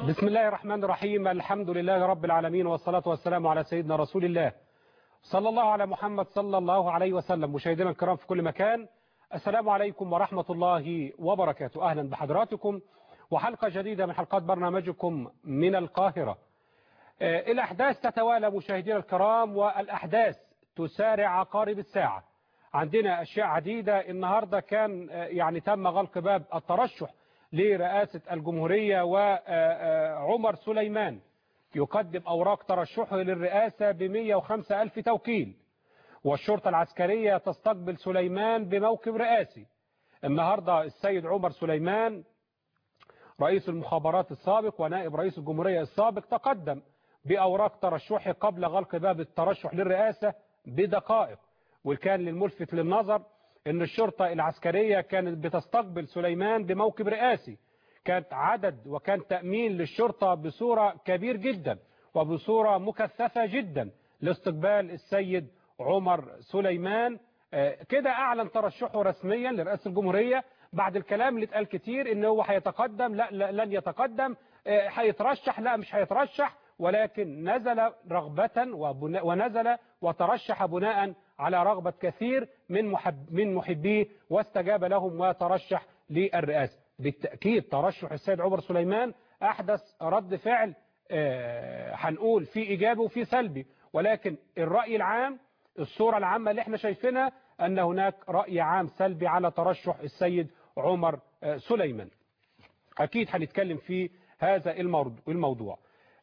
بسم الله الرحمن الرحيم الحمد لله رب العالمين والصلاة والسلام على سيدنا رسول الله صلى الله على محمد صلى الله عليه وسلم مشاهدينا الكرام في كل مكان السلام عليكم ورحمة الله وبركاته أهلا بحضراتكم وحلقة جديدة من حلقات برنامجكم من القاهرة الأحداث تتوالى مشاهدينا الكرام والأحداث تسارع عقارب الساعة عندنا أشياء عديدة النهاردة كان يعني تم غلق باب الترشح لرئاسة الجمهورية وعمر سليمان يقدم أوراق ترشحه للرئاسة ب 105 ألف توكيل والشرطة العسكرية تستقبل سليمان بموكب رئاسي النهاردة السيد عمر سليمان رئيس المخابرات السابق ونائب رئيس الجمهورية السابق تقدم بأوراق ترشحه قبل غلق باب الترشح للرئاسة بدقائق وكان للملفت للنظر ان الشرطة العسكرية كانت بتستقبل سليمان بموكب رئاسي كانت عدد وكان تأمين للشرطة بصورة كبير جدا وبصورة مكثفة جدا لاستقبال السيد عمر سليمان كده أعلن ترشحه رسميا لرئاسة الجمهورية بعد الكلام اللي اتقال كتير ان هو هيتقدم لا, لا لن يتقدم هيترشح لا مش هيترشح ولكن نزل رغبة ونزل وترشح بناء على رغبة كثير من محب من محبيه واستجاب لهم وترشح للرئاسة بالتأكيد ترشح السيد عمر سليمان أحدث رد فعل هنقول في إيجابي وفي سلبي ولكن الرأي العام الصورة العامة اللي احنا شايفينها أن هناك رأي عام سلبي على ترشح السيد عمر سليمان أكيد هنتكلم في هذا الموضوع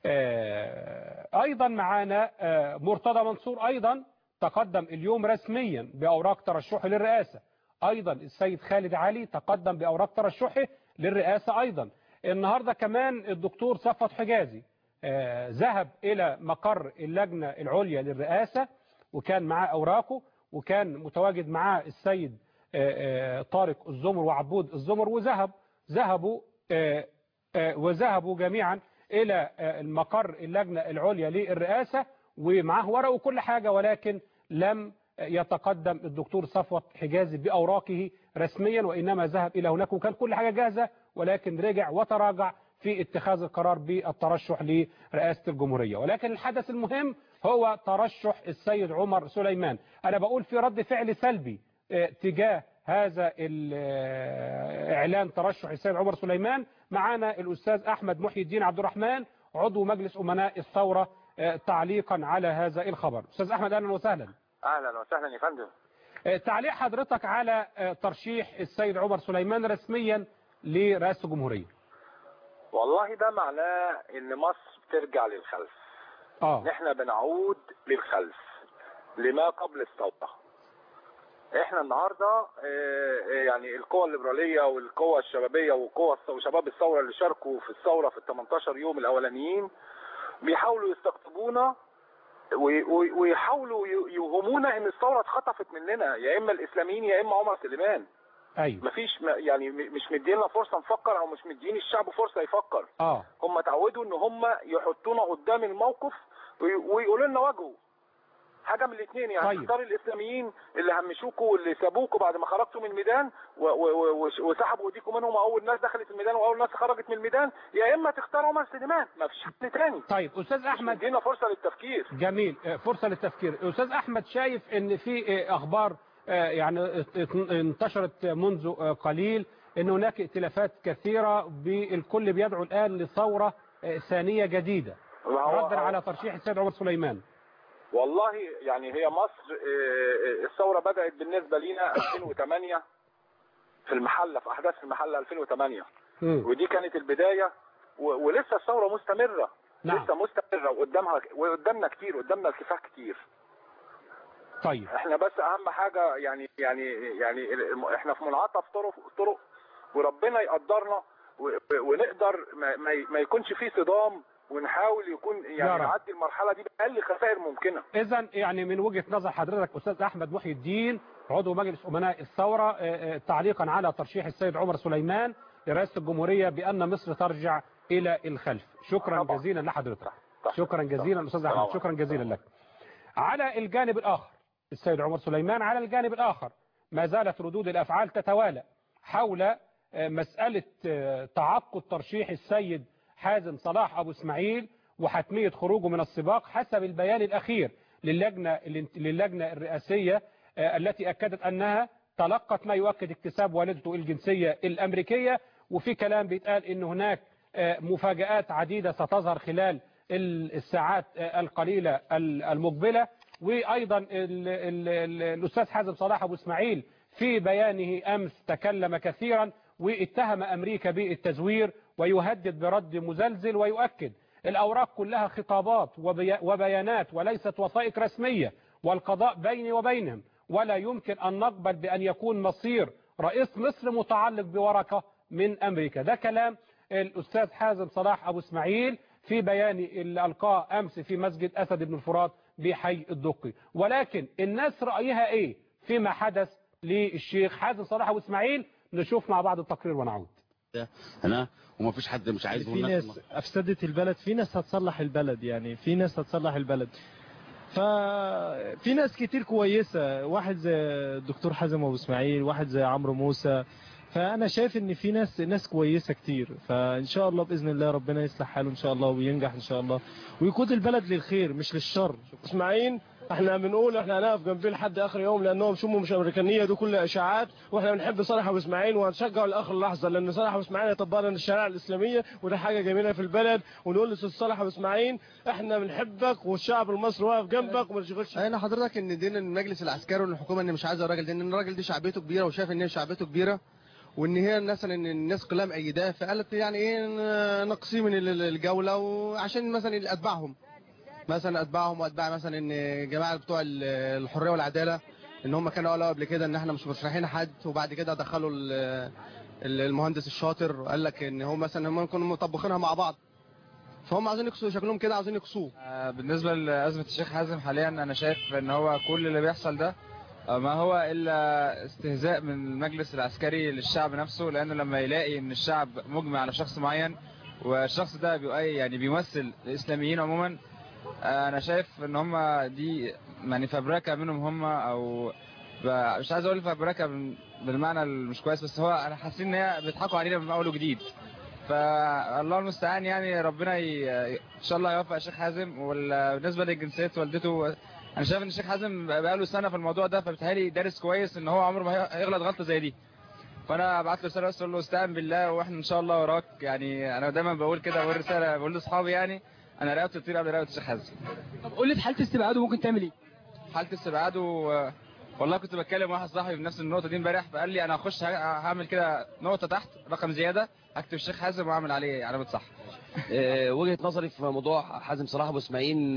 أيضا معانا مرتضى منصور أيضا تقدم اليوم رسميا بأوراق ترشحه للرئاسة أيضا السيد خالد علي تقدم بأوراق ترشحه للرئاسة أيضا النهاردة كمان الدكتور صفوت حجازي ذهب إلى مقر اللجنة العليا للرئاسة وكان معاه أوراقه وكان متواجد معاه السيد طارق الزمر وعبود الزمر وذهب ذهبوا وذهبوا جميعا إلى المقر اللجنة العليا للرئاسة ومعاه ورق وكل حاجة ولكن لم يتقدم الدكتور صفوت حجازي بأوراقه رسميا وإنما ذهب إلى هناك وكان كل حاجة جاهزة ولكن رجع وتراجع في اتخاذ القرار بالترشح لرئاسة الجمهورية ولكن الحدث المهم هو ترشح السيد عمر سليمان أنا بقول في رد فعل سلبي تجاه هذا إعلان ترشح السيد عمر سليمان معنا الأستاذ أحمد محي الدين عبد الرحمن عضو مجلس أمناء الثورة تعليقا على هذا الخبر أستاذ أحمد أهلا وسهلا أهلا وسهلا يا فندم تعليق حضرتك على ترشيح السيد عمر سليمان رسميا لرئاسة الجمهورية والله ده معناه ان مصر بترجع للخلف اه احنا بنعود للخلف لما قبل الثورة احنا النهاردة يعني القوى الليبرالية والقوى الشبابية وقوى وشباب الثورة اللي شاركوا في الثورة في ال 18 يوم الاولانيين بيحاولوا يستقطبونا ويحاولوا يوهمونا ان الثورة اتخطفت مننا يا اما الاسلاميين يا اما عمر سليمان ايوه مفيش يعني مش مدينا فرصة نفكر او مش مدين الشعب فرصة يفكر اه هم اتعودوا ان هم يحطونا قدام الموقف ويقولوا لنا واجهوا حاجه من الاثنين يعني طيب. تختار الاسلاميين اللي همشوكوا واللي سابوكوا بعد ما خرجتوا من الميدان وسحبوا ايديكم منهم اول ناس دخلت الميدان واول ناس خرجت من الميدان يا اما تختار عمر سليمان ما فيش حل تاني طيب استاذ احمد ادينا فرصه للتفكير جميل فرصه للتفكير استاذ احمد شايف ان في اخبار يعني انتشرت منذ قليل ان هناك ائتلافات كثيره بالكل بيدعو الان لثوره ثانيه جديده ردا على ترشيح السيد عمر سليمان والله يعني هي مصر الثورة بدأت بالنسبة لينا 2008 في المحلة في أحداث في المحلة 2008 م. ودي كانت البداية ولسه الثورة مستمرة نعم. لسه مستمرة وقدامها وقدامنا كتير قدامنا الكفاح كتير طيب احنا بس اهم حاجة يعني يعني يعني احنا في منعطف طرق طرق وربنا يقدرنا ونقدر ما, ما يكونش فيه صدام ونحاول يكون يعني نعدي المرحلة دي بأقل خسائر ممكنة إذا يعني من وجهة نظر حضرتك أستاذ أحمد محي الدين عضو مجلس أمناء الثورة تعليقا على ترشيح السيد عمر سليمان لرئاسة الجمهورية بأن مصر ترجع إلى الخلف شكرا طبعا. جزيلا لحضرتك طبعا. شكرا جزيلا أستاذ أحمد طبعا. شكرا جزيلا لك على الجانب الآخر السيد عمر سليمان على الجانب الآخر ما زالت ردود الأفعال تتوالى حول مسألة تعقد ترشيح السيد حازم صلاح أبو اسماعيل وحتمية خروجه من السباق حسب البيان الأخير للجنة للجنة الرئاسية التي أكدت أنها تلقت ما يؤكد اكتساب والدته الجنسية الأمريكية وفي كلام بيتقال أن هناك مفاجآت عديدة ستظهر خلال الساعات القليلة المقبلة وأيضا ال ال ال الأستاذ حازم صلاح أبو اسماعيل في بيانه أمس تكلم كثيرا واتهم أمريكا بالتزوير ويهدد برد مزلزل ويؤكد الأوراق كلها خطابات وبيانات وليست وثائق رسمية والقضاء بيني وبينهم ولا يمكن أن نقبل بأن يكون مصير رئيس مصر متعلق بورقة من أمريكا ده كلام الأستاذ حازم صلاح أبو اسماعيل في بيان اللي ألقاه أمس في مسجد أسد بن الفرات بحي الدقي ولكن الناس رأيها إيه فيما حدث للشيخ حازم صلاح أبو اسماعيل نشوف مع بعض التقرير ونعود هنا وما فيش حد مش عايز في ناس افسدت البلد في ناس هتصلح البلد يعني في ناس هتصلح البلد ففي ناس كتير كويسة واحد زي الدكتور حازم ابو اسماعيل واحد زي عمرو موسى فانا شايف ان في ناس ناس كويسة كتير فان شاء الله باذن الله ربنا يصلح حاله ان شاء الله وينجح ان شاء الله ويقود البلد للخير مش للشر اسماعيل احنا بنقول احنا هنقف جنبيه لحد اخر يوم لانهم شموا مش امريكانيه دي كلها اشاعات واحنا بنحب صالح ابو اسماعيل وهنشجعه لاخر لحظه لان صالح ابو اسماعيل يطبق لنا الشريعه الاسلاميه وده حاجه جميله في البلد ونقول لاستاذ صالح ابو اسماعيل احنا بنحبك والشعب المصري واقف جنبك وما تشغلش انا حضرتك ان دين المجلس العسكري والحكومه ان مش عايزه الراجل ده ان الراجل دي شعبيته كبيره وشايف ان هي شعبيته كبيره وان هي مثلا ان الناس كلها مأيداه فقالت يعني ايه نقصيه من الجوله وعشان مثلا اتباعهم مثلا اتباعهم واتباع مثلا ان جماعه بتوع الحريه والعداله ان هم كانوا قالوا قبل كده ان احنا مش مرشحين حد وبعد كده دخلوا المهندس الشاطر قال لك ان هو مثلا هم يكونوا مطبخينها مع بعض فهم عاوزين يكسوا شكلهم كده عاوزين يكسوه بالنسبه لازمه الشيخ حازم حاليا انا شايف ان هو كل اللي بيحصل ده ما هو الا استهزاء من المجلس العسكري للشعب نفسه لانه لما يلاقي ان الشعب مجمع على شخص معين والشخص ده بيؤي يعني بيمثل الاسلاميين عموما انا شايف ان هم دي يعني فبركه منهم هم او مش عايز اقول فبركه بالمعنى المش كويس بس هو انا حاسين ان هي بيضحكوا علينا من اول وجديد فالله المستعان يعني ربنا ي... ان شاء الله يوفق الشيخ حازم وبالنسبه لجنسيه والدته انا شايف ان الشيخ حازم بقاله سنه في الموضوع ده فبالتالي دارس كويس ان هو عمره ما هيغلط غلطه زي دي فانا ابعت له رساله بس اقول له استعن بالله واحنا ان شاء الله وراك يعني انا دايما بقول كده بقول رساله بقول لاصحابي يعني انا رقبت تطير قبل رقبه الشيخ حازم طب قول لي في حاله استبعاده ممكن تعمل ايه حاله استبعاده والله كنت بتكلم واحد صاحبي في نفس النقطه دي امبارح فقال لي انا هخش هعمل كده نقطه تحت رقم زياده هكتب الشيخ حازم واعمل عليه علامه صح وجهه نظري في موضوع حازم صلاح ابو اسماعيل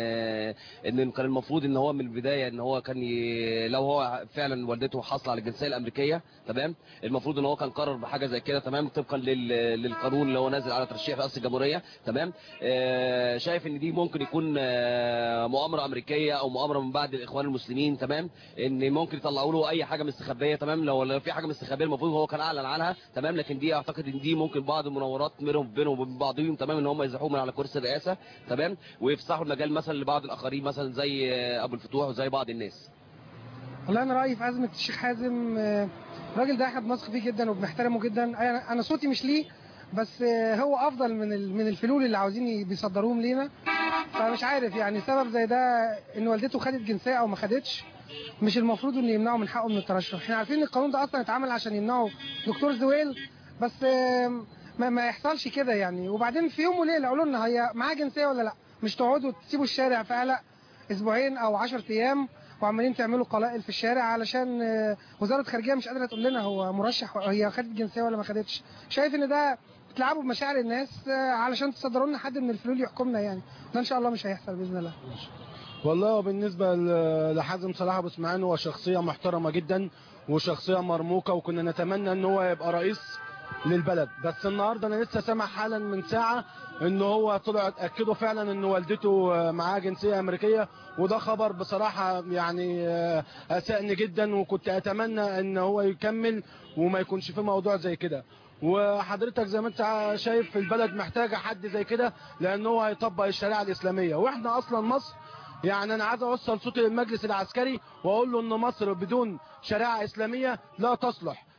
ان كان المفروض ان هو من البدايه ان هو كان ي... لو هو فعلا والدته حاصله على الجنسيه الامريكيه تمام المفروض ان هو كان قرر بحاجه زي كده تمام طبقا لل... للقانون اللي هو نازل على ترشيح رئاسه الجمهوريه تمام شايف ان دي ممكن يكون مؤامره امريكيه او مؤامره من بعض الاخوان المسلمين تمام ان ممكن يطلعوا له اي حاجه مستخبيه تمام لو في حاجه مستخبيه المفروض هو كان اعلن عنها تمام لكن دي اعتقد ان دي ممكن بعض المناورات منهم بينهم وبين بعض بعضهم تمام ان هم يزحوه من على كرسي الرئاسه تمام ويفسحوا المجال مثلا لبعض الاخرين مثلا زي ابو الفتوح وزي بعض الناس والله انا رايي في ازمه الشيخ حازم الراجل ده احنا بنثق فيه جدا وبنحترمه جدا انا صوتي مش ليه بس هو افضل من من الفلول اللي عاوزين بيصدروهم لينا فمش عارف يعني سبب زي ده ان والدته خدت جنسيه او ما خدتش مش المفروض ان يمنعوا من حقه من الترشح احنا عارفين ان القانون ده اصلا اتعمل عشان يمنعوا دكتور زويل بس ما, ما يحصلش كده يعني وبعدين في يوم وليله قولوا لنا هي معاه جنسيه ولا لا مش تقعدوا تسيبوا الشارع في قلق اسبوعين او 10 ايام وعمالين تعملوا قلائل في الشارع علشان وزاره الخارجيه مش قادره تقول لنا هو مرشح هي خدت جنسيه ولا ما خدتش شايف ان ده بتلعبوا بمشاعر الناس علشان تصدروا لنا حد من الفلول يحكمنا يعني ده ان شاء الله مش هيحصل باذن الله والله بالنسبه لحازم صلاح ابو اسماعيل هو شخصيه محترمه جدا وشخصيه مرموقه وكنا نتمنى ان هو يبقى رئيس للبلد بس النهارده انا لسه سامع حالا من ساعه ان هو طلعوا اتاكدوا فعلا ان والدته معاها جنسيه امريكيه وده خبر بصراحه يعني اسأني جدا وكنت اتمنى ان هو يكمل وما يكونش في موضوع زي كده وحضرتك زي ما انت شايف البلد محتاجه حد زي كده لان هو هيطبق الشريعه الاسلاميه واحنا اصلا مصر يعني انا عايز اوصل صوتي للمجلس العسكري واقول له ان مصر بدون شريعه اسلاميه لا تصلح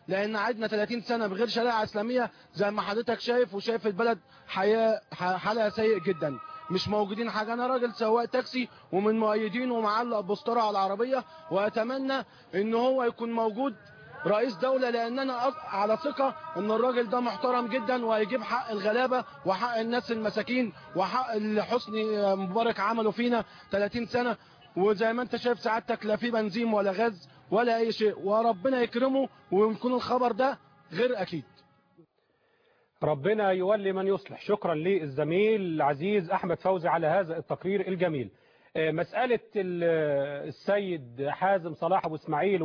لان عدنا 30 سنه بغير شريعه اسلاميه زي ما حضرتك شايف وشايف البلد حياه ح- حالها سيء جدا مش موجودين حاجه انا راجل سواق تاكسي ومن مؤيدين ومعلق بوستره على العربيه واتمنى ان هو يكون موجود رئيس دولة لأن أنا أص- على ثقة إن الراجل ده محترم جدا وهيجيب حق الغلابة وحق الناس المساكين وحق اللي حسني مبارك عمله فينا 30 سنة وزي ما أنت شايف سعادتك لا في بنزين ولا غاز ولا أي شيء وربنا يكرمه ويكون الخبر ده غير أكيد ربنا يولي من يصلح شكرا للزميل العزيز أحمد فوزي على هذا التقرير الجميل آه، مسألة ال- آه، السيد حازم صلاح أبو إسماعيل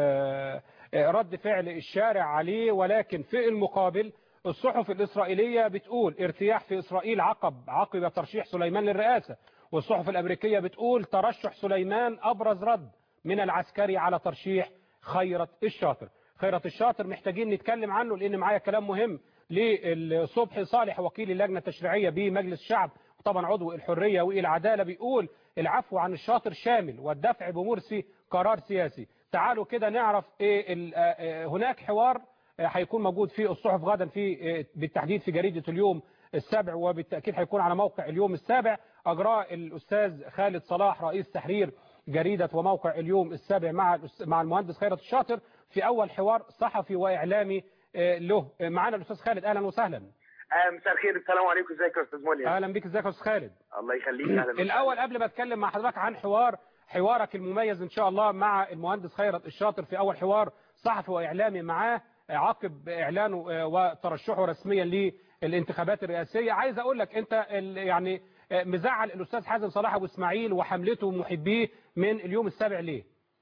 ورد فعل الشارع عليه ولكن في المقابل الصحف الإسرائيلية بتقول ارتياح في إسرائيل عقب عقب ترشيح سليمان للرئاسة والصحف الأمريكية بتقول ترشح سليمان أبرز رد من العسكري على ترشيح خيرت الشاطر خيرت الشاطر محتاجين نتكلم عنه لأن معايا كلام مهم لصبحي صالح وكيل اللجنة التشريعية بمجلس الشعب وطبعا عضو الحرية والعدالة بيقول العفو عن الشاطر شامل والدفع بمرسي قرار سياسي تعالوا كده نعرف إيه ال- آه، آه، هناك حوار آه، هيكون موجود في الصحف غدا في آه، بالتحديد في جريدة اليوم السابع وبالتأكيد هيكون على موقع اليوم السابع أجراه الأستاذ خالد صلاح رئيس تحرير جريدة وموقع اليوم السابع مع الأس- مع المهندس خيرت الشاطر في أول حوار صحفي وإعلامي آه، له آه، معانا الأستاذ خالد أهلا وسهلا آه، مساء الخير السلام عليكم ازيك يا استاذ مولي أهلا بك ازيك يا أستاذ خالد الله يخليك اهلا وسهلا. الأول قبل ما أتكلم مع حضرتك عن حوار حوارك المميز إن شاء الله مع المهندس خيرت الشاطر في أول حوار صحفي وإعلامي معاه عقب إعلانه آه، وترشحه رسميا للانتخابات الرئاسية عايز أقول لك أنت ال- يعني آه، مزعل الأستاذ حازم صلاح أبو إسماعيل وحملته ومحبيه من اليوم السابع ليه؟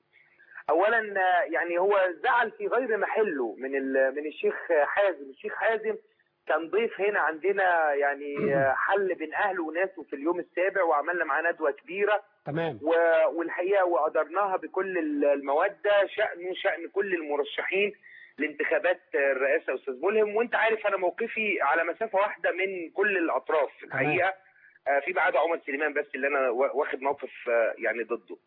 اولا آه، يعني هو زعل في غير محله من ال- من الشيخ حازم الشيخ حازم كان ضيف هنا عندنا يعني آه، حل بين اهله وناسه في اليوم السابع وعملنا معاه ندوه كبيره تمام و- والحقيقه وقدرناها بكل ال- الموده شانه شان كل المرشحين لانتخابات الرئاسه استاذ ملهم وانت عارف انا موقفي على مسافه واحده من كل الاطراف الحقيقه آه، في بعد عمر سليمان بس اللي انا وا- واخد موقف آه، يعني ضده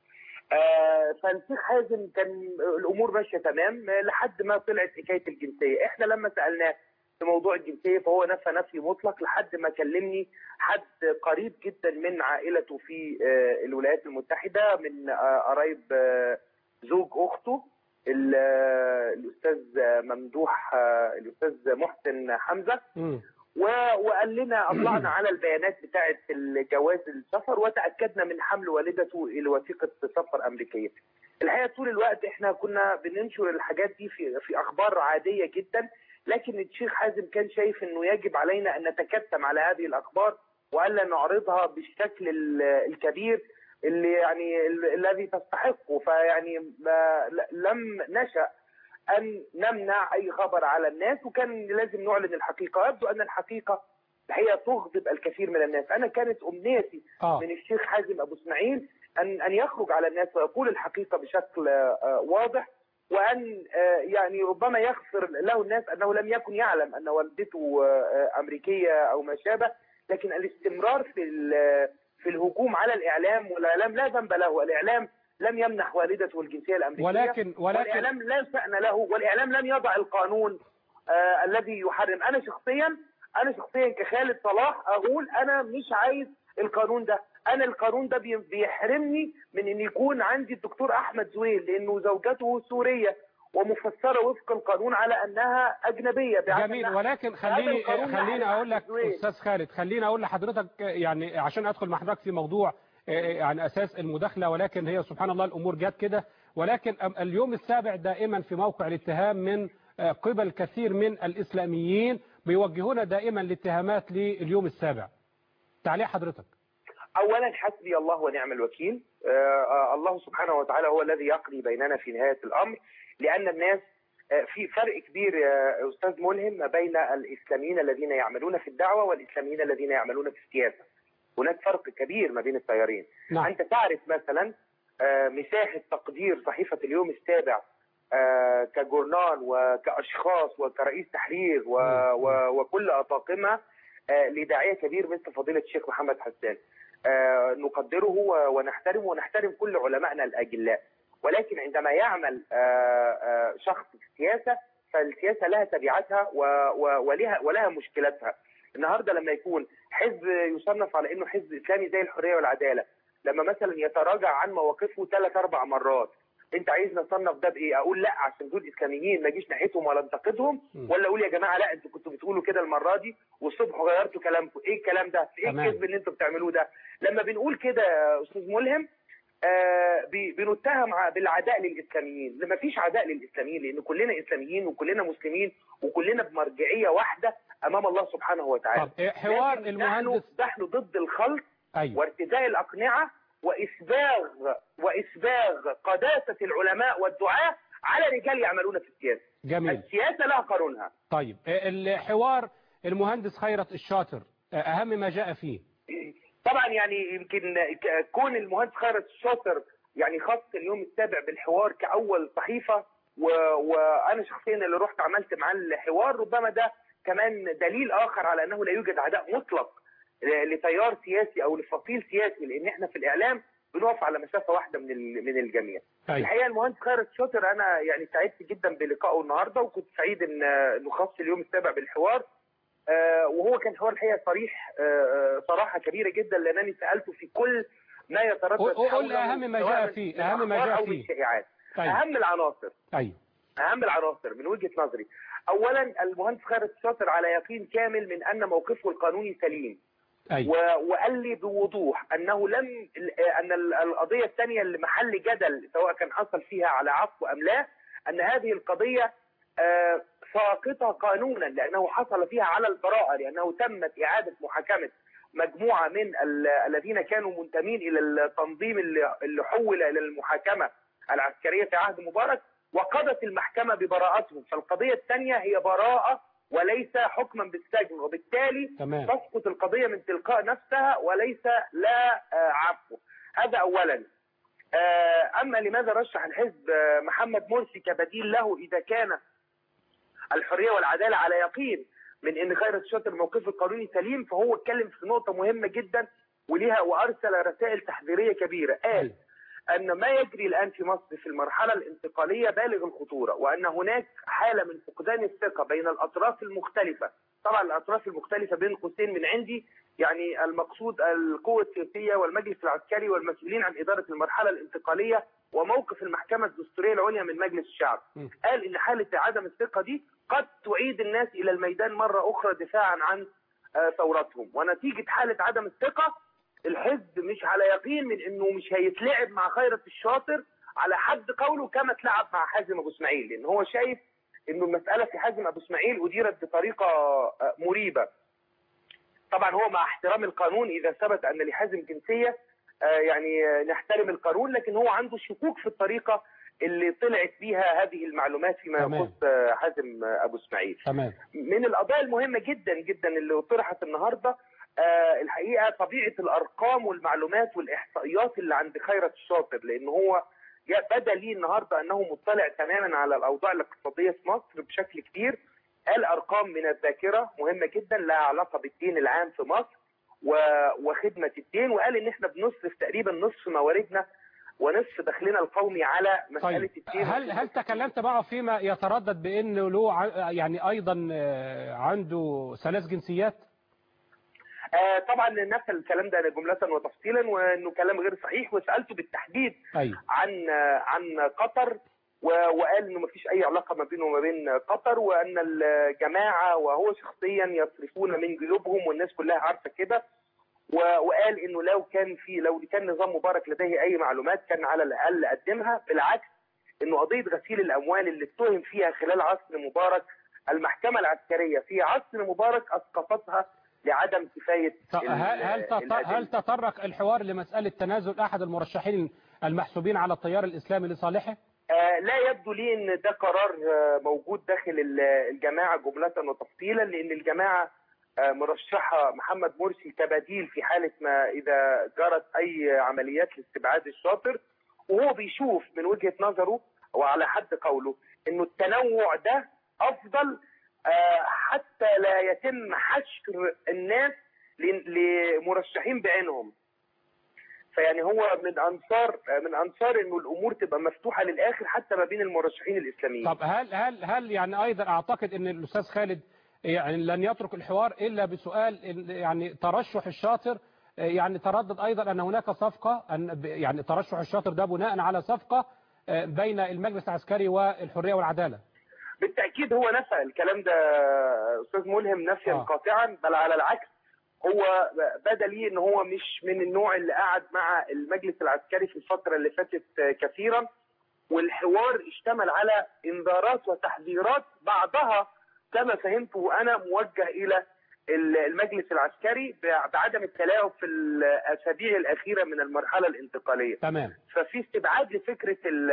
آه، فالشيخ حازم كان الامور ماشيه تمام آه، لحد ما طلعت حكايه الجنسيه احنا لما سالناه في موضوع الجنسيه فهو نفى نفي مطلق لحد ما كلمني حد قريب جدا من عائلته في آه، الولايات المتحده من آه، قرايب آه، زوج اخته ال- آه، الاستاذ ممدوح آه، الاستاذ محسن حمزه مم. و- وقال لنا اطلعنا على البيانات بتاعه الجواز السفر وتاكدنا من حمل والدته الى وثيقه سفر امريكيه. الحقيقه طول الوقت احنا كنا بننشر الحاجات دي في في اخبار عاديه جدا لكن الشيخ حازم كان شايف انه يجب علينا ان نتكتم على هذه الاخبار والا نعرضها بالشكل ال- الكبير اللي يعني ال- الذي تستحقه فيعني ما ل- لم نشأ ان نمنع اي خبر على الناس وكان لازم نعلن الحقيقه ويبدو ان الحقيقه الحقيقه تغضب الكثير من الناس انا كانت امنيتي آه. من الشيخ حازم ابو اسماعيل ان ان يخرج على الناس ويقول الحقيقه بشكل آه، واضح وان آه، يعني ربما يغفر له الناس انه لم يكن يعلم ان والدته آه، امريكيه او ما شابه لكن الاستمرار في ال- في الهجوم على الاعلام والاعلام لا ذنب له الاعلام لم يمنح والدته الجنسيه الامريكيه ولكن ولكن والاعلام لا شان له والاعلام لم يضع القانون آه الذي يحرم انا شخصيا انا شخصيا كخالد صلاح اقول انا مش عايز القانون ده انا القانون ده بي- بيحرمني من ان يكون عندي الدكتور احمد زويل لانه زوجته سوريه ومفسره وفق القانون على انها اجنبيه بعكس جميل أنها- ولكن هذا خليني القانون خليني يحرم اقول لك أحمد زويل. استاذ خالد خليني اقول لحضرتك يعني عشان ادخل مع حضرتك في موضوع آه، عن اساس المداخله ولكن هي سبحان الله الامور جت كده ولكن أم- اليوم السابع دائما في موقع الاتهام من آه، قبل كثير من الاسلاميين بيوجهون دائما الاتهامات لليوم السابع تعليق حضرتك اولا حسبي الله ونعم الوكيل آه، آه، الله سبحانه وتعالى هو الذي يقضي بيننا في نهايه الامر لان الناس آه، في فرق كبير يا استاذ ملهم ما بين الاسلاميين الذين يعملون في الدعوه والاسلاميين الذين يعملون في السياسه هناك فرق كبير ما بين التيارين نعم. انت تعرف مثلا آه، مساحه تقدير صحيفه اليوم السابع آه، كجورنال وكاشخاص وكرئيس تحرير و... و... وكل اطاقمها آه، لداعيه كبير مثل فضيله الشيخ محمد حسان آه، نقدره و- ونحترمه ونحترم كل علمائنا الاجلاء ولكن عندما يعمل آه، آه، شخص في السياسه فالسياسه لها تبعاتها و... و... ولها ولها مشكلاتها النهارده لما يكون حزب يصنف على انه حزب اسلامي زي الحريه والعداله لما مثلا يتراجع عن مواقفه ثلاث اربع مرات انت عايزني اصنف ده بايه؟ اقول لا عشان دول اسلاميين ما اجيش ناحيتهم ولا انتقدهم ولا اقول يا جماعه لا انتوا كنتوا بتقولوا كده المره دي والصبح غيرتوا كلامكم، ايه الكلام ده؟ ايه تمام. الكذب اللي انتوا بتعملوه ده؟ لما بنقول كده يا استاذ ملهم آه بي- بنتهم ع- بالعداء للاسلاميين، ما فيش عداء للاسلاميين لان كلنا اسلاميين وكلنا مسلمين وكلنا بمرجعيه واحده امام الله سبحانه وتعالى. طب إيه حوار لكن المهندس نحن نحن ضد الخلط ايوه وارتداء الأقنعة وإسباغ وإسباغ قداسة العلماء والدعاة على رجال يعملون في السياسة جميل السياسة لها قانونها طيب إيه الحوار المهندس خيرت الشاطر اهم ما جاء فيه طبعا يعني يمكن ك- كون المهندس خيرت الشاطر يعني خص اليوم السابع بالحوار كأول صحيفة و- وأنا شخصيا اللي رحت عملت معاه الحوار ربما ده كمان دليل آخر على أنه لا يوجد عداء مطلق ل- لتيار سياسي أو لفصيل سياسي لأن احنا في الإعلام بنقف على مسافة واحدة من ال- من الجميع أيوة. الحقيقه المهندس خيرت شاطر انا يعني سعدت جدا بلقائه النهارده وكنت سعيد ان انه خص اليوم السابع بالحوار آه، وهو كان حوار الحقيقه صريح آه، آه، صراحه كبيره جدا لانني سالته في كل ما يتردد قول- قول حوله أهم ما سواء جاء من- فيه، من أهم ما أخبار جاء أو من فيه. شائعات أيوة. اهم العناصر ايوه اهم العناصر من وجهه نظري اولا المهندس خيرت شاطر على يقين كامل من ان موقفه القانوني سليم ايوه و- وقال لي بوضوح انه لم ان ال- القضيه الثانيه اللي محل جدل سواء كان حصل فيها على عفو ام لا ان هذه القضيه آه، ساقطه قانونا لانه حصل فيها على البراءه لانه تمت اعاده محاكمه مجموعه من ال- الذين كانوا منتمين الى التنظيم اللي اللي حول الى المحاكمه العسكريه في عهد مبارك وقضت المحكمه ببراءتهم فالقضيه الثانيه هي براءه وليس حكما بالسجن وبالتالي تمام. تسقط القضيه من تلقاء نفسها وليس لا آه، عفو هذا اولا آه، اما لماذا رشح الحزب آه، محمد مرسي كبديل له اذا كان الحريه والعداله على يقين من ان خيرت شاطر موقفه القانوني سليم فهو اتكلم في نقطه مهمه جدا وليها وارسل رسائل تحذيريه كبيره قال ان ما يجري الان في مصر في المرحله الانتقاليه بالغ الخطوره وان هناك حاله من فقدان الثقه بين الاطراف المختلفه طبعا الاطراف المختلفه بين قوسين من عندي يعني المقصود القوه السياسيه والمجلس العسكري والمسؤولين عن اداره المرحله الانتقاليه وموقف المحكمه الدستوريه العليا من مجلس الشعب قال ان حاله عدم الثقه دي قد تعيد الناس الى الميدان مره اخرى دفاعا عن آه، ثورتهم ونتيجه حاله عدم الثقه الحزب مش على يقين من انه مش هيتلعب مع خيرت الشاطر على حد قوله كما اتلعب مع حازم ابو اسماعيل لان هو شايف انه المساله في حازم ابو اسماعيل اديرت بطريقه آه، مريبه طبعا هو مع احترام القانون اذا ثبت ان لحازم جنسيه آه، يعني آه، نحترم القانون لكن هو عنده شكوك في الطريقه اللي طلعت بيها هذه المعلومات فيما تمام. يخص آه، حازم آه، ابو اسماعيل تمام من القضايا المهمة جدا جدا اللي طرحت النهاردة آه الحقيقة طبيعة الأرقام والمعلومات والإحصائيات اللي عند خيرت الشاطر لأن هو جاء- بدا لي النهاردة أنه مطلع تماما على الأوضاع الاقتصادية في مصر بشكل كبير قال أرقام من الذاكرة مهمة جدا لها علاقة بالدين العام في مصر و- وخدمة الدين وقال إن إحنا بنصرف تقريبا نصف مواردنا ونصف دخلنا القومي على مسألة طيب الدين هل هل تكلمت معه فيما يتردد بانه له ع- يعني ايضا آه، عنده ثلاث جنسيات آه طبعا نفى الكلام ده جملة وتفصيلا وانه كلام غير صحيح وسالته بالتحديد ايوه عن آه عن قطر و- وقال انه ما فيش اي علاقه ما بينه وما بين قطر وان الجماعه وهو شخصيا يصرفون من جيوبهم والناس كلها عارفه كده و- وقال انه لو كان في لو كان نظام مبارك لديه اي معلومات كان على الاقل قدمها بالعكس انه قضيه غسيل الاموال اللي اتهم فيها خلال عصر مبارك المحكمه العسكريه في عصر مبارك اسقطتها لعدم كفايه طب ال- هل هل تط- الأدلة. هل تطرق الحوار لمساله تنازل احد المرشحين المحسوبين على التيار الاسلامي لصالحه؟ آه، لا يبدو لي ان ده قرار آه، موجود داخل ال- الجماعه جمله وتفصيلا لان الجماعه آه، مرشحه محمد مرسي كبديل في حاله ما اذا جرت اي عمليات لاستبعاد الشاطر وهو بيشوف من وجهه نظره وعلى حد قوله انه التنوع ده افضل آه، حتى لا يتم حشر الناس ل- لمرشحين بعينهم فيعني هو من انصار من انصار انه الامور تبقى مفتوحه للاخر حتى ما بين المرشحين الاسلاميين طب هل هل هل يعني ايضا اعتقد ان الاستاذ خالد يعني لن يترك الحوار الا بسؤال ال- يعني ترشح الشاطر يعني تردد ايضا ان هناك صفقه ان ب- يعني ترشح الشاطر ده بناء على صفقه آه، بين المجلس العسكري والحريه والعداله بالتاكيد هو نفى الكلام ده استاذ ملهم نفيا آه. قاطعا بل على العكس هو بدا لي ان هو مش من النوع اللي قعد مع المجلس العسكري في الفتره اللي فاتت كثيرا والحوار اشتمل على انذارات وتحذيرات بعضها كما فهمت وانا موجه الى المجلس العسكري بعدم التلاعب في الاسابيع الاخيره من المرحله الانتقاليه تمام ففي استبعاد لفكره ال-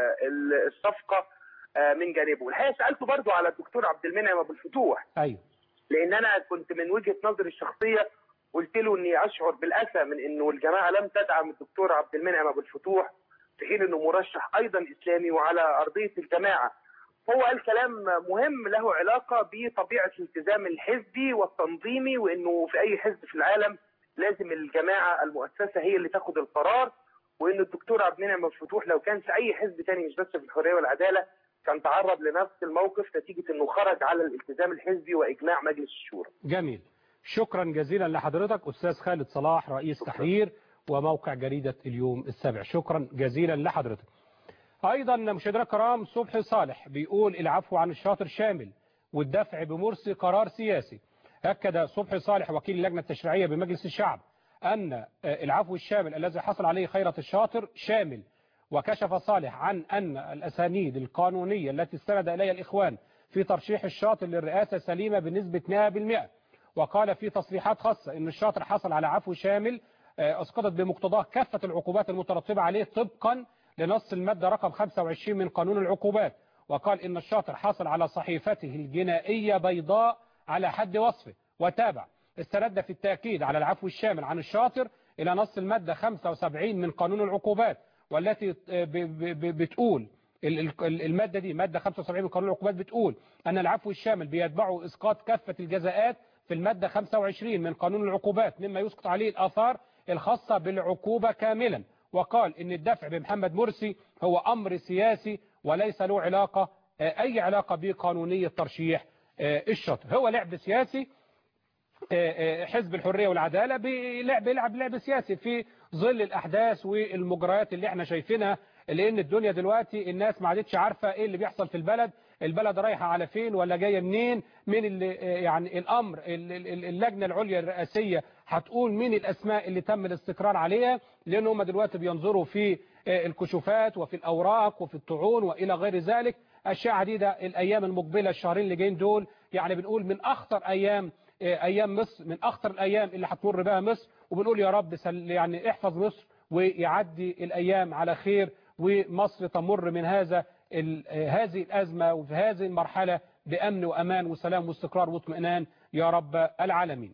ال- الصفقه آه، من جانبه الحقيقه سالته برضو على الدكتور عبد المنعم ابو الفتوح ايوه لان انا كنت من وجهه نظري الشخصيه قلت له اني اشعر بالاسى من انه الجماعه لم تدعم الدكتور عبد المنعم ابو الفتوح في حين انه مرشح ايضا اسلامي وعلى ارضيه الجماعه هو قال كلام مهم له علاقه بطبيعه الالتزام الحزبي والتنظيمي وانه في اي حزب في العالم لازم الجماعه المؤسسه هي اللي تاخد القرار وان الدكتور عبد المنعم أبو الفتوح لو كان في اي حزب تاني مش بس في الحريه والعداله كان تعرض لنفس الموقف نتيجه انه خرج على الالتزام الحزبي واجماع مجلس الشورى جميل شكرا جزيلا لحضرتك أستاذ خالد صلاح رئيس تحرير وموقع جريدة اليوم السابع شكرا جزيلا لحضرتك أيضا مشاهدينا الكرام صبحي صالح بيقول العفو عن الشاطر شامل والدفع بمرسي قرار سياسي أكد صبحي صالح وكيل اللجنة التشريعية بمجلس الشعب أن العفو الشامل الذي حصل عليه خيرة الشاطر شامل وكشف صالح عن أن الأسانيد القانونية التي استند إليها الإخوان في ترشيح الشاطر للرئاسة سليمة بنسبة 100% وقال في تصريحات خاصة أن الشاطر حصل على عفو شامل آه، أسقطت بمقتضاه كافة العقوبات المترتبة عليه طبقا لنص المادة رقم 25 من قانون العقوبات وقال إن الشاطر حصل على صحيفته الجنائية بيضاء على حد وصفه وتابع استند في التأكيد على العفو الشامل عن الشاطر إلى نص المادة 75 من قانون العقوبات والتي آه، ب- ب- ب- بتقول ال- ال- المادة دي مادة 75 من قانون العقوبات بتقول أن العفو الشامل بيتبعه إسقاط كافة الجزاءات في المادة 25 من قانون العقوبات مما يسقط عليه الآثار الخاصة بالعقوبة كاملا وقال إن الدفع بمحمد مرسي هو أمر سياسي وليس له علاقة آه، أي علاقة بقانونية ترشيح آه، الشاطر هو لعب سياسي آه، آه، حزب الحرية والعدالة بيلعب بيلعب لعب سياسي في ظل الأحداث والمجريات اللي احنا شايفينها لأن الدنيا دلوقتي الناس ما عادتش عارفة إيه اللي بيحصل في البلد البلد رايحة على فين ولا جاية منين مين اللي آه، يعني الأمر ال- ال- اللجنة العليا الرئاسية هتقول مين الأسماء اللي تم الاستقرار عليها لأن هم دلوقتي بينظروا في آه، الكشوفات وفي الأوراق وفي الطعون وإلى غير ذلك أشياء عديدة الأيام المقبلة الشهرين اللي جايين دول يعني بنقول من أخطر أيام ايام مصر من اخطر الايام اللي هتمر بها مصر وبنقول يا رب سل يعني احفظ مصر ويعدي الايام على خير ومصر تمر من هذا ال- هذه الازمه وفي هذه المرحله بامن وامان وسلام واستقرار واطمئنان يا رب العالمين.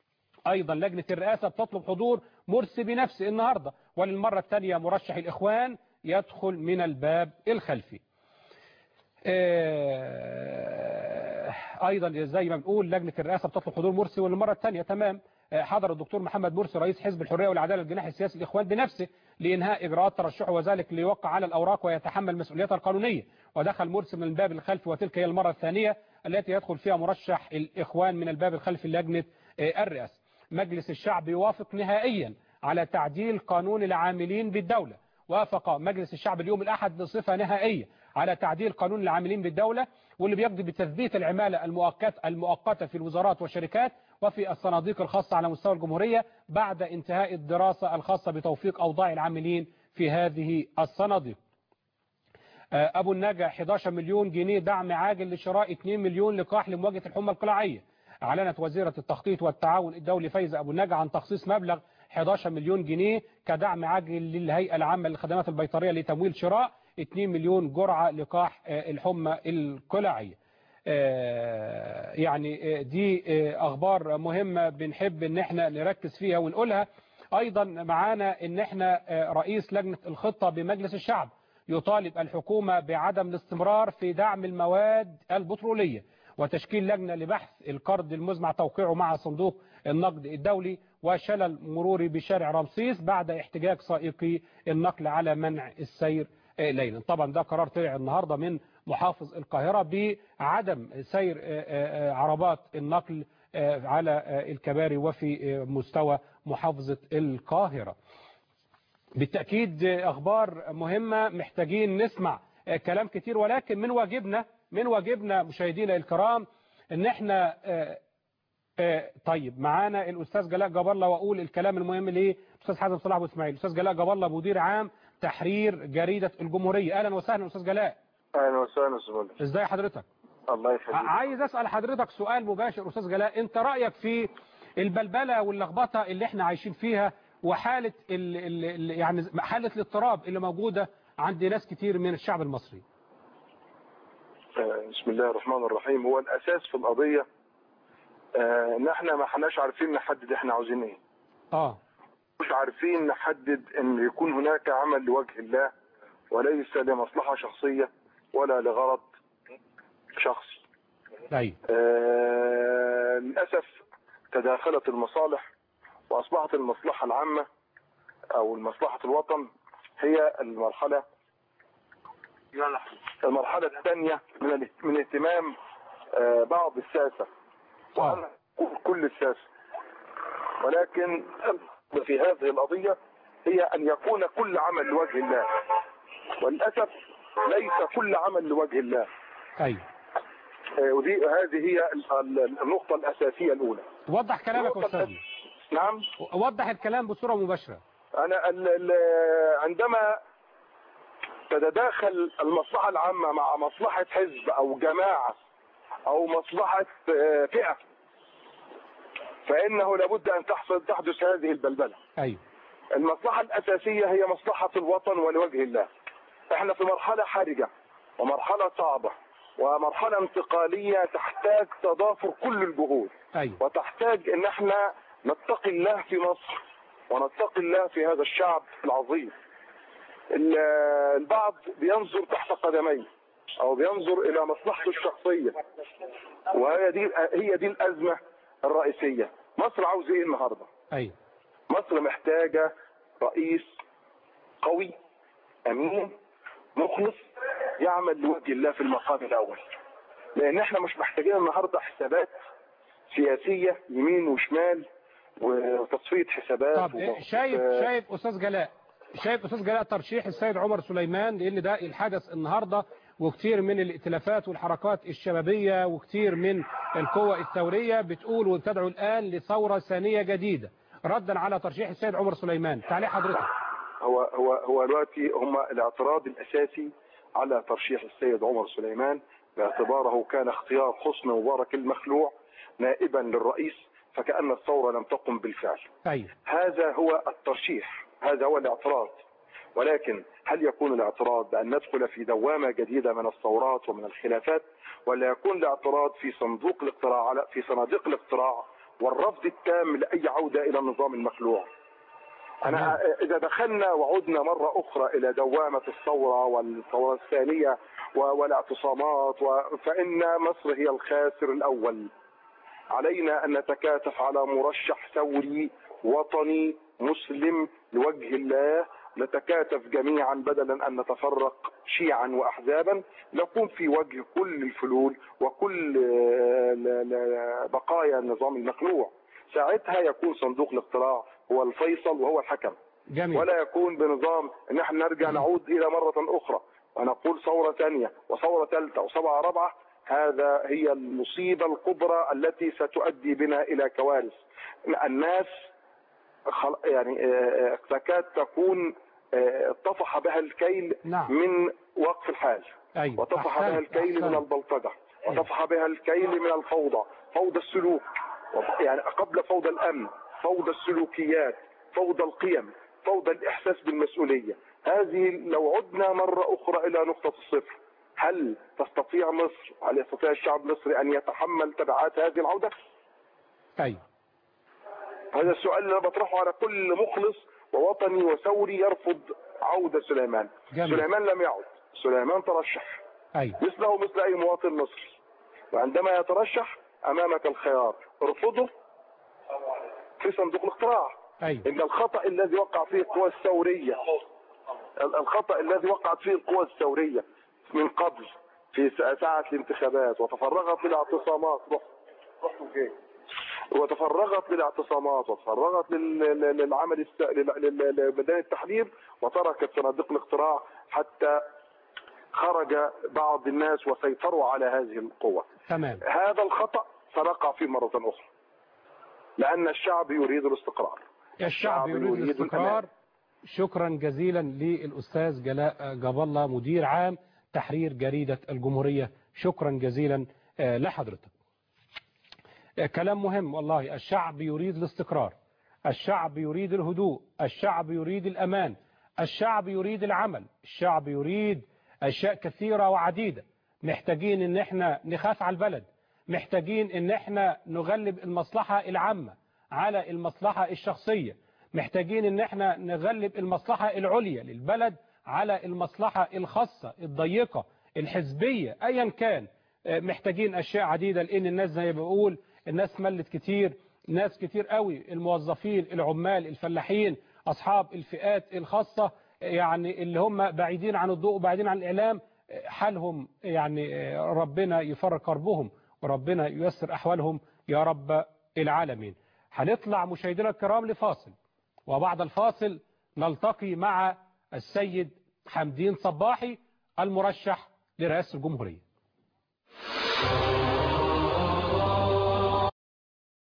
ايضا لجنه الرئاسه بتطلب حضور مرسي بنفسه النهارده وللمره الثانيه مرشح الاخوان يدخل من الباب الخلفي. آه، ايضا زي ما بنقول لجنه الرئاسه بتطلب حضور مرسي والمره الثانيه تمام آه، حضر الدكتور محمد مرسي رئيس حزب الحريه والعداله الجناح السياسي الاخوان بنفسه لانهاء اجراءات ترشحه وذلك ليوقع على الاوراق ويتحمل مسؤوليتها القانونيه ودخل مرسي من الباب الخلفي وتلك هي المره الثانيه التي يدخل فيها مرشح الاخوان من الباب الخلفي لجنه آه، الرئاسه مجلس الشعب يوافق نهائيا على تعديل قانون العاملين بالدوله وافق مجلس الشعب اليوم الأحد بصفة نهائية على تعديل قانون العاملين بالدولة واللي بيقضي بتثبيت العمالة المؤقتة المؤقتة في الوزارات والشركات وفي الصناديق الخاصة على مستوى الجمهورية بعد انتهاء الدراسة الخاصة بتوفيق أوضاع العاملين في هذه الصناديق آه، أبو النجا 11 مليون جنيه دعم عاجل لشراء 2 مليون لقاح لمواجهة الحمى القلاعية أعلنت وزيرة التخطيط والتعاون الدولي فايزة أبو النجا عن تخصيص مبلغ 11 مليون جنيه كدعم عاجل للهيئة العامة للخدمات البيطرية لتمويل شراء 2 مليون جرعة لقاح آه، الحمى القلاعية آه، يعني آه، دي آه، أخبار مهمة بنحب إن احنا نركز فيها ونقولها أيضا معانا إن احنا آه، رئيس لجنة الخطة بمجلس الشعب يطالب الحكومة بعدم الاستمرار في دعم المواد البترولية وتشكيل لجنة لبحث القرض المزمع توقيعه مع صندوق النقد الدولي وشلل مروري بشارع رمسيس بعد احتجاج سائقي النقل على منع السير ليلا طبعا ده قرار طلع النهاردة من محافظ القاهرة بعدم سير عربات النقل على الكباري وفي مستوى محافظة القاهرة بالتأكيد أخبار مهمة محتاجين نسمع كلام كتير ولكن من واجبنا من واجبنا مشاهدينا الكرام ان احنا طيب معانا الاستاذ جلاء جاب الله واقول الكلام المهم ليه الاستاذ حازم صلاح ابو اسماعيل الاستاذ جلاء جاب الله مدير عام تحرير جريده الجمهوريه اهلا وسهلا استاذ جلاء اهلا وسهلا استاذ ازاي حضرتك الله يخليك عايز اسال حضرتك سؤال مباشر استاذ جلاء انت رايك في البلبله واللخبطه اللي احنا عايشين فيها وحاله ال ال يعني حاله الاضطراب اللي موجوده عند ناس كتير من الشعب المصري بسم الله الرحمن الرحيم هو الاساس في القضيه آه ان احنا ما احناش عارفين نحدد احنا عاوزين ايه اه مش عارفين نحدد ان يكون هناك عمل لوجه الله وليس لمصلحه شخصيه ولا لغرض شخصي ايوه آه للاسف تداخلت المصالح واصبحت المصلحه العامه او مصلحه الوطن هي المرحله المرحلة الثانية من من اهتمام بعض الساسة وأنا كل الساسة ولكن في هذه القضية هي أن يكون كل عمل لوجه الله وللأسف ليس كل عمل لوجه الله أيوة ودي هذه هي النقطة الأساسية الأولى وضح كلامك يا أستاذ نعم وضح الكلام بصورة مباشرة أنا ال ال عندما تتداخل المصلحة العامة مع مصلحة حزب أو جماعة أو مصلحة فئة فإنه لابد أن تحصل تحدث هذه البلبلة أيوة. المصلحة الأساسية هي مصلحة الوطن ولوجه الله احنا في مرحلة حرجة ومرحلة صعبة ومرحلة انتقالية تحتاج تضافر كل الجهود أيوة. وتحتاج ان احنا نتقي الله في مصر ونتقي الله في هذا الشعب العظيم البعض بينظر تحت قدميه او بينظر الى مصلحته الشخصية وهي دي هي دي الازمة الرئيسية مصر عاوز ايه النهاردة ايوه مصر محتاجة رئيس قوي امين مخلص يعمل لوجه الله في المقام الاول لان احنا مش محتاجين النهاردة حسابات سياسية يمين وشمال وتصفية حسابات طب شايف شايف استاذ جلاء شايف استاذ جلاء ترشيح السيد عمر سليمان لان ده الحدث النهارده وكتير من الائتلافات والحركات الشبابيه وكتير من القوى الثوريه بتقول وبتدعو الان لثوره ثانيه جديده ردا على ترشيح السيد عمر سليمان تعليق حضرتك هو هو هو دلوقتي هم الاعتراض الاساسي على ترشيح السيد عمر سليمان باعتباره كان اختيار حسني مبارك المخلوع نائبا للرئيس فكأن الثورة لم تقم بالفعل أيوة. هذا هو الترشيح هذا هو الاعتراض ولكن هل يكون الاعتراض بأن ندخل في دوامة جديدة من الثورات ومن الخلافات ولا يكون الاعتراض في صندوق الاقتراع في صناديق الاقتراع والرفض التام لأي عودة إلى النظام المخلوع أنا إذا دخلنا وعدنا مرة أخرى إلى دوامة الثورة والثورة الثانية والاعتصامات فإن مصر هي الخاسر الأول علينا أن نتكاتف على مرشح ثوري وطني مسلم لوجه الله نتكاتف جميعا بدلا أن نتفرق شيعا وأحزابا نكون في وجه كل الفلول وكل بقايا النظام المخلوع ساعتها يكون صندوق الاقتراع هو الفيصل وهو الحكم جميل. ولا يكون بنظام ان احنا نرجع نعود الى مرة اخرى ونقول ثورة ثانية وثورة ثالثة وسبعة رابعة هذا هي المصيبة الكبرى التي ستؤدي بنا الى كوارث الناس يعني تكاد تكون طفح بها الكيل نعم. من وقف الحال أيوة. وطفح أحسن. بها الكيل أحسن. من البلطجة وطفح بها الكيل من الفوضى فوضى السلوك يعني قبل فوضى الأمن فوضى السلوكيات فوضى القيم فوضى الإحساس بالمسؤولية هذه لو عدنا مرة أخرى إلى نقطة الصفر هل تستطيع مصر هل يستطيع الشعب المصري أن يتحمل تبعات هذه العودة؟ أيوة. هذا السؤال اللي أنا بطرحه على كل مخلص ووطني وثوري يرفض عودة سليمان جميل. سليمان لم يعد سليمان ترشح أيوة. مثله مثل أي مواطن مصري وعندما يترشح امامك الخيار ارفضه في صندوق الاقتراع أيوة. ان الخطا الذي وقع فيه القوى الثوريه ال- الخطا الذي وقعت فيه القوى الثوريه من قبل في ساعه الانتخابات وتفرغت للاعتصامات رحت رحتوا فين؟ وتفرغت للاعتصامات وتفرغت لل- لل- للعمل الس... لل- لل- لميدان التحرير وتركت صناديق الاقتراع حتى خرج بعض الناس وسيطروا على هذه القوة تمام هذا الخطأ سنقع فيه مرة أخرى لأن الشعب يريد الاستقرار الشعب يريد يريد الاستقرار الأمان. شكرا جزيلا للأستاذ جلاء جاب الله مدير عام تحرير جريدة الجمهورية شكرا جزيلا آه، لحضرتك آه، كلام مهم والله الشعب يريد الاستقرار الشعب يريد الهدوء الشعب يريد الأمان الشعب يريد العمل الشعب يريد أشياء كثيرة وعديدة محتاجين ان احنا نخاف على البلد محتاجين ان احنا نغلب المصلحة العامة على المصلحة الشخصية محتاجين ان احنا نغلب المصلحة العليا للبلد على المصلحة الخاصة الضيقة الحزبية ايا كان آه، محتاجين اشياء عديدة لان الناس زي ما بقول الناس ملت كتير ناس كتير قوي الموظفين العمال الفلاحين اصحاب الفئات الخاصة يعني اللي هم بعيدين عن الضوء وبعيدين عن الاعلام حالهم يعني ربنا يفرج كربهم وربنا ييسر احوالهم يا رب العالمين هنطلع مشاهدينا الكرام لفاصل وبعد الفاصل نلتقي مع السيد حمدين صباحي المرشح لرئاسة الجمهورية